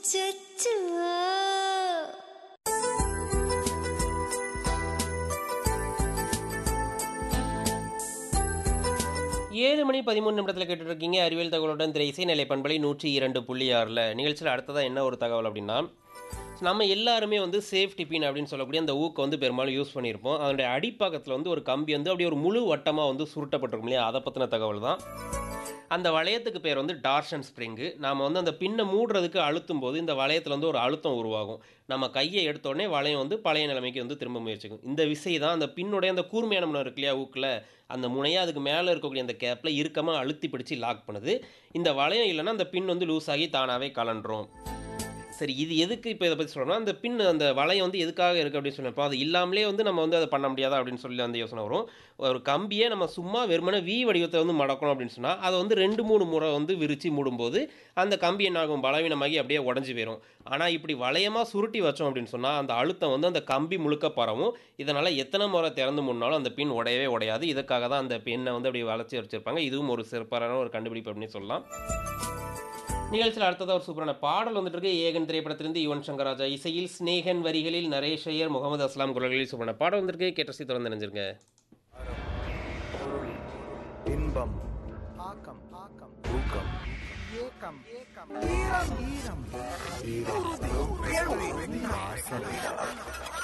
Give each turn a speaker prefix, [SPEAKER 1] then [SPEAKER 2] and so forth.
[SPEAKER 1] அச்சச்சோ
[SPEAKER 2] ஏழு மணி பதிமூணு நிமிடத்தில் கேட்டுட்டு இருக்கீங்க அறிவியல் தகவலுடன் திரை இசை நிலை பண்பலை நூற்றி இரண்டு புள்ளி ஆறில் நிகழ்ச்சியில் அடுத்ததாக என்ன ஒரு தகவல் அப்படின்னா நம்ம எல்லாருமே வந்து சேஃப்டி பின் அப்படின்னு சொல்லக்கூடிய அந்த ஊக்கை வந்து பெரும்பாலும் யூஸ் பண்ணியிருப்போம் அதனுடைய அடிப்பாக்கத்தில் வந்து ஒரு கம்பி வந்து அப்படியே ஒரு முழு வட்டமாக வந்து சுருட்டப்பட்டிருக்கும் இல்லையா அதை பற்றின தகவல் தான் அந்த வளையத்துக்கு பேர் வந்து டார்ஷன் ஸ்ப்ரிங்கு நாம் வந்து அந்த பின்னை மூடுறதுக்கு அழுத்தும் போது இந்த வளையத்தில் வந்து ஒரு அழுத்தம் உருவாகும் நம்ம கையை எடுத்த உடனே வளையம் வந்து பழைய நிலைமைக்கு வந்து திரும்ப முயற்சிக்கும் இந்த விசை தான் அந்த பின்னுடைய அந்த கூர்மையான முனை இருக்கு இல்லையா ஊக்கில் அந்த முனையை அதுக்கு மேலே இருக்கக்கூடிய அந்த கேப்பில் இறுக்கமாக அழுத்தி பிடிச்சி லாக் பண்ணுது இந்த வளையம் இல்லைன்னா அந்த பின் வந்து லூஸ் ஆகி தானாகவே கலண்டுரும் சரி இது எதுக்கு இப்போ இதை பற்றி சொல்கிறோம்னா அந்த பின் அந்த வளையம் வந்து எதுக்காக இருக்குது அப்படின்னு சொன்னப்போ அது இல்லாமலே வந்து நம்ம வந்து அதை பண்ண முடியாதா அப்படின்னு சொல்லி அந்த யோசனை வரும் ஒரு கம்பியை நம்ம சும்மா வெறுமனே வி வடிவத்தை வந்து மடக்கணும் அப்படின்னு சொன்னால் அதை வந்து ரெண்டு மூணு முறை வந்து விரித்து மூடும்போது அந்த கம்பி என்ன ஆகும் பலவீனமாகி அப்படியே உடஞ்சி போயிடும் ஆனால் இப்படி வளையமாக சுருட்டி வச்சோம் அப்படின்னு சொன்னால் அந்த அழுத்தம் வந்து அந்த கம்பி முழுக்க பரவும் இதனால் எத்தனை முறை திறந்து மூடினாலும் அந்த பின் உடையவே உடையாது இதுக்காக தான் அந்த பின்னை வந்து அப்படி வளைச்சி வச்சிருப்பாங்க இதுவும் ஒரு சிறப்பான ஒரு கண்டுபிடிப்பு அப்படின்னு சொல்லலாம் நிகழ்ச்சியில் அடுத்ததாக ஒரு சூப்பரான பாடல் வந்துட்டு இருக்கு ஏகன் திரைப்படத்திலிருந்து யுவன் சங்கர் ராஜா இசையில் ஸ்னேகன் வரிகளில் நரேஷ் ஐயர் முகமது அஸ்லாம் குரல்களில் சூப்பரான பாடல் வந்திருக்கு கேட்டசி தொடர்ந்து நினைஞ்சிருங்க
[SPEAKER 3] பொருள் இன்பம் ஆக்கம் ஆக்கம் ஊக்கம் ஏக்கம் ஏக்கம் ஈரம் ஈரம் ஈரம் ஆசை